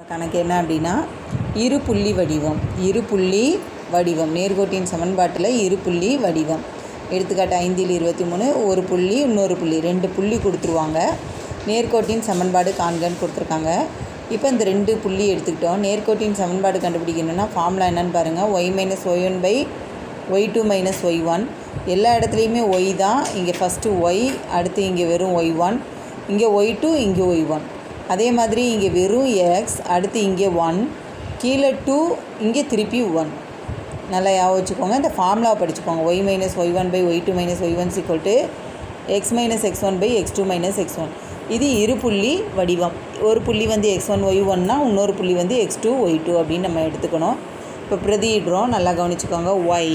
கணக்கு என்ன அப்படின்னா இரு புள்ளி வடிவம் இரு புள்ளி வடிவம் நேர்கோட்டின் சமன்பாட்டில் இரு புள்ளி வடிவம் எடுத்துக்காட்டு ஐந்தில் இருபத்தி மூணு ஒரு புள்ளி இன்னொரு புள்ளி ரெண்டு புள்ளி கொடுத்துருவாங்க நேர்கோட்டின் சமன்பாடு காண்கன்னு கொடுத்துருக்காங்க இப்போ இந்த ரெண்டு புள்ளி எடுத்துக்கிட்டோம் நேர்கோட்டின் சமன்பாடு கண்டுபிடிக்கணும்னா ஃபார்முலா என்னன்னு பாருங்கள் y minus y one by y two minus y one எல்லா இடத்துலையுமே ஒய் தான் இங்கே ஃபஸ்ட்டு ஒய் அடுத்து இங்கே வெறும் ஒய் ஒன் இங்கே ஒய் டூ இங்கே ஒய் ஒன் அதே மாதிரி இங்கே வெறும் எக்ஸ் அடுத்து இங்கே ஒன் கீழே டூ இங்கே திருப்பி ஒன் நல்லா ஞாபகம் வச்சுக்கோங்க இந்த ஃபார்முலா படிச்சுக்கோங்க y minus y one by y two minus y one equal to x minus x one by x two minus x one இது இரு புள்ளி வடிவம் ஒரு புள்ளி வந்து எக்ஸ் ஒன் ஒய் ஒன்னா இன்னொரு புள்ளி வந்து எக்ஸ் டூ ஒய் டூ அப்படின்னு நம்ம எடுத்துக்கணும் இப்போ பிரதியிடுறோம் நல்லா கவனிச்சுக்கோங்க ஒய்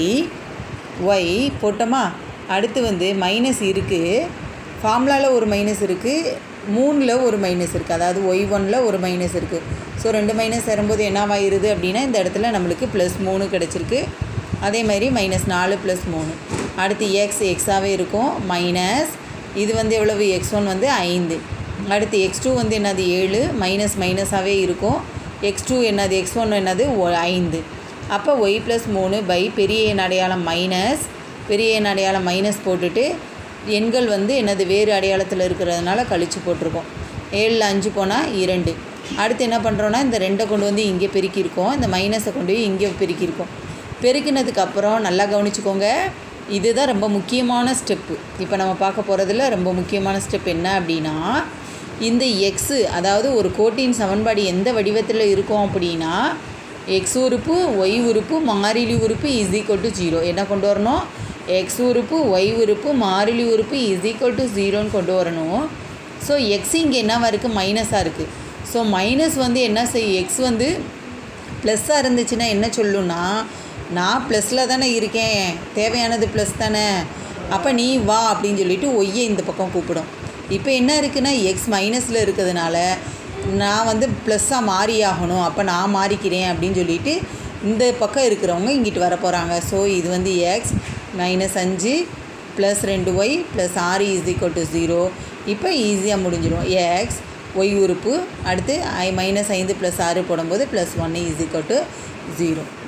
ஒய் போட்டோமா அடுத்து வந்து மைனஸ் இருக்குது ஃபார்முலாவில் ஒரு மைனஸ் இருக்குது மூணில் ஒரு மைனஸ் இருக்குது அதாவது ஒய் ஒனில் ஒரு மைனஸ் இருக்குது ஸோ ரெண்டு மைனஸ் வரும்போது என்னவாயிருது அப்படின்னா இந்த இடத்துல நம்மளுக்கு ப்ளஸ் மூணு கிடச்சிருக்கு அதே மாதிரி மைனஸ் நாலு ப்ளஸ் மூணு அடுத்து எக்ஸ் எக்ஸாகவே இருக்கும் மைனஸ் இது வந்து எவ்வளவு எக்ஸ் ஒன் வந்து ஐந்து அடுத்து எக்ஸ் டூ வந்து என்னது ஏழு மைனஸ் மைனஸாகவே இருக்கும் எக்ஸ் டூ என்னது எக்ஸ் ஒன் என்னது ஒ- ஐந்து அப்போ ஒய் ப்ளஸ் மூணு பை பெரிய எண் அடையாளம் மைனஸ் பெரிய எண் அடையாளம் மைனஸ் போட்டுட்டு எண்கள் வந்து என்னது வேறு அடையாளத்தில் இருக்கிறதுனால கழிச்சு போட்டிருக்கோம் ஏழில் அஞ்சு போனால் இரண்டு அடுத்து என்ன பண்ணுறோன்னா இந்த ரெண்டை கொண்டு வந்து இங்கே பெருக்கியிருக்கோம் இந்த மைனஸை கொண்டு போய் இங்கே பெருக்கியிருக்கோம் பெருக்கினதுக்கு அப்புறம் நல்லா கவனிச்சுக்கோங்க இதுதான் ரொம்ப முக்கியமான ஸ்டெப்பு இப்போ நம்ம பார்க்க போகிறதுல ரொம்ப முக்கியமான ஸ்டெப் என்ன அப்படின்னா இந்த எக்ஸு அதாவது ஒரு கோட்டின் சமன்பாடு எந்த வடிவத்தில் இருக்கும் அப்படின்னா எக்ஸ் உறுப்பு ஒய் உறுப்பு மாறிலி உறுப்பு இஸ் ஈக்குவல் டு ஜீரோ என்ன கொண்டு வரணும் எக்ஸ் உறுப்பு ஒய் உறுப்பு மாறிலி உறுப்பு இஸ் ஈக்குவல் டு ஜீரோன்னு கொண்டு வரணும் ஸோ எக்ஸ் இங்கே என்னவா இருக்குது மைனஸாக இருக்குது ஸோ மைனஸ் வந்து என்ன செய் எக்ஸ் வந்து ப்ளஸ்ஸாக இருந்துச்சுன்னா என்ன சொல்லுன்னா நான் ப்ளஸில் தானே இருக்கேன் தேவையானது ப்ளஸ் தானே அப்போ நீ வா அப்படின்னு சொல்லிட்டு ஒய்யை இந்த பக்கம் கூப்பிடும் இப்போ என்ன இருக்குன்னா எக்ஸ் மைனஸில் இருக்கிறதுனால நான் வந்து ப்ளஸ்ஸாக மாறி ஆகணும் அப்போ நான் மாறிக்கிறேன் அப்படின்னு சொல்லிட்டு இந்த பக்கம் இருக்கிறவங்க இங்கிட்டு வர போகிறாங்க ஸோ இது வந்து எக்ஸ் மைனஸ் அஞ்சு ப்ளஸ் ரெண்டு ஒய் ப்ளஸ் ஆறு இஸ் ஈக்குவல் டு ஜீரோ இப்போ ஈஸியாக முடிஞ்சிடும் எக்ஸ் ஒய் உறுப்பு அடுத்து ஐ மைனஸ் ஐந்து ப்ளஸ் ஆறு போடும்போது ப்ளஸ் ஒன்று இஸ் ஈக்குவல் டு ஜீரோ